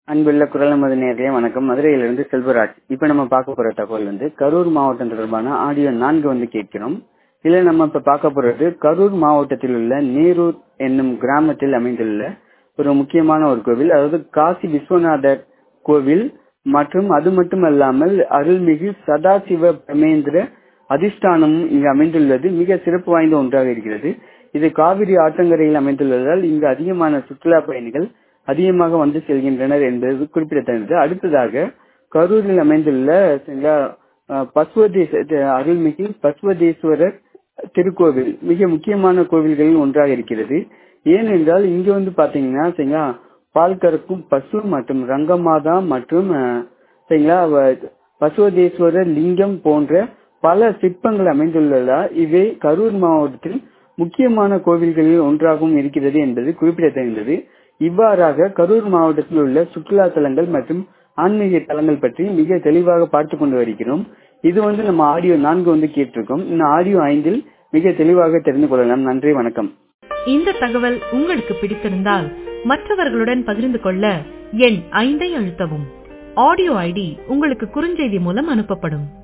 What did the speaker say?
அன்புள்ள குரல் நமது நேர்களே வணக்கம் மதுரையிலிருந்து செல்வராஜ் இப்ப நம்ம பார்க்க போற தகவல் வந்து கரூர் மாவட்டம் தொடர்பான ஆடியோ நான்கு வந்து கேட்கிறோம் இதுல நம்ம இப்ப பார்க்க போறது கரூர் மாவட்டத்தில் உள்ள நேரூர் என்னும் கிராமத்தில் அமைந்துள்ள ஒரு முக்கியமான ஒரு கோவில் அதாவது காசி விஸ்வநாதர் கோவில் மற்றும் அது மட்டுமல்லாமல் அருள்மிகு சதாசிவ பிரமேந்திர அதிஷ்டானமும் இங்கு அமைந்துள்ளது மிக சிறப்பு வாய்ந்த ஒன்றாக இருக்கிறது இது காவிரி ஆற்றங்கரையில் அமைந்துள்ளதால் இங்கு அதிகமான சுற்றுலா பயணிகள் அதிகமாக வந்து செல்கின்றனர் என்பது குறிப்பிடத்தக்கது அடுத்ததாக கரூரில் அமைந்துள்ள சரிங்களா, அஹ், பசுவதேச அருள்மிகு பசுவதேஸ்வரர் திருக்கோவில் மிக முக்கியமான கோவில்களில் ஒன்றாக இருக்கிறது ஏனென்றால் இங்க வந்து பாத்தீங்கன்னா சரிங்களா பால் கறக்கும் பசு மற்றும் ரங்கமாதா மற்றும் அஹ், சரிங்களா வ- பசுவதேஸ்வரர் லிங்கம் போன்ற பல சிற்பங்கள் அமைந்துள்ளதா இவை கரூர் மாவட்டத்தில் முக்கியமான கோவில்களில் ஒன்றாகவும் இருக்கிறது என்பது குறிப்பிடத்தகுந்தது இவ்வாறாக கரூர் மாவட்டத்தில் உள்ள சுற்றுலா தலங்கள் மற்றும் ஆன்மீக தலங்கள் பற்றி மிக தெளிவாக பார்த்து கொண்டு வருகிறோம் இது வந்து நம்ம ஆடியோ நான்கு வந்து கேட்டிருக்கோம் இந்த ஆடியோ ஐந்தில் மிக தெளிவாக தெரிந்து கொள்ளலாம் நன்றி வணக்கம் இந்த தகவல் உங்களுக்கு பிடித்திருந்தால் மற்றவர்களுடன் பகிர்ந்து கொள்ள எண் ஐந்தை அழுத்தவும் ஆடியோ ஐடி உங்களுக்கு குறுஞ்செய்தி மூலம் அனுப்பப்படும்